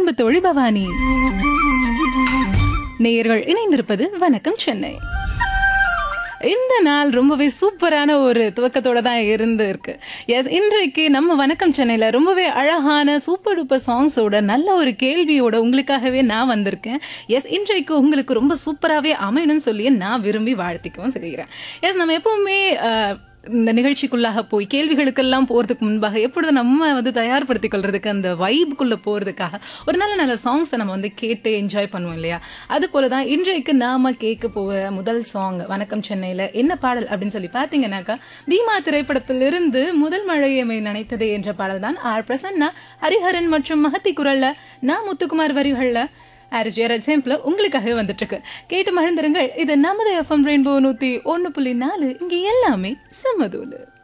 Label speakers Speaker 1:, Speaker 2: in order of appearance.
Speaker 1: அன்பு தோழி பவானி நேயர்கள் இணைந்திருப்பது வணக்கம் சென்னை இந்த நாள் ரொம்பவே சூப்பரான ஒரு துவக்கத்தோட தான் இருந்து இருக்கு எஸ் இன்றைக்கு நம்ம வணக்கம் சென்னையில் ரொம்பவே அழகான சூப்பர் டூப்பர் சாங்ஸோட நல்ல ஒரு கேள்வியோட உங்களுக்காகவே நான் வந்திருக்கேன் எஸ் இன்றைக்கு உங்களுக்கு ரொம்ப சூப்பராகவே அமையணும்னு சொல்லி நான் விரும்பி வாழ்த்திக்கவும் செய்கிறேன் எஸ் நம்ம எப்பவுமே அஹ், இந்த நிகழ்ச்சிக்குள்ளாக போய் கேள்விகளுக்கெல்லாம் போகிறதுக்கு முன்பாக எப்பொழுது நம்ம வந்து தயார்படுத்திக் கொள்றதுக்கு அந்த வைப்புக்குள்ளே போகிறதுக்காக ஒரு நல்ல நல்ல சாங்ஸை நம்ம வந்து கேட்டு என்ஜாய் பண்ணுவோம் இல்லையா அது போல தான் இன்றைக்கு நாம கேட்க போகிற முதல் சாங் வணக்கம் சென்னையில் என்ன பாடல் அப்படின்னு சொல்லி பார்த்தீங்கன்னாக்கா பீமா திரைப்படத்திலிருந்து முதல் மழையமை நினைத்ததே என்ற பாடல் தான் ஆர் பிரசன்னா ஹரிஹரன் மற்றும் மகத்தி குரல்ல நான் முத்துக்குமார் வரிகள்ல ஆர் ஜெயராஜ் சேம்பிள் உங்களுக்காகவே வந்துட்டு இருக்கு கேட்டு மகிழ்ந்துருங்கள் இது நமது எஃப்எம் ரெயின்போ நூத்தி ஒன்று புள்ளி நாலு இங்கே எல்லாமே சமதூலு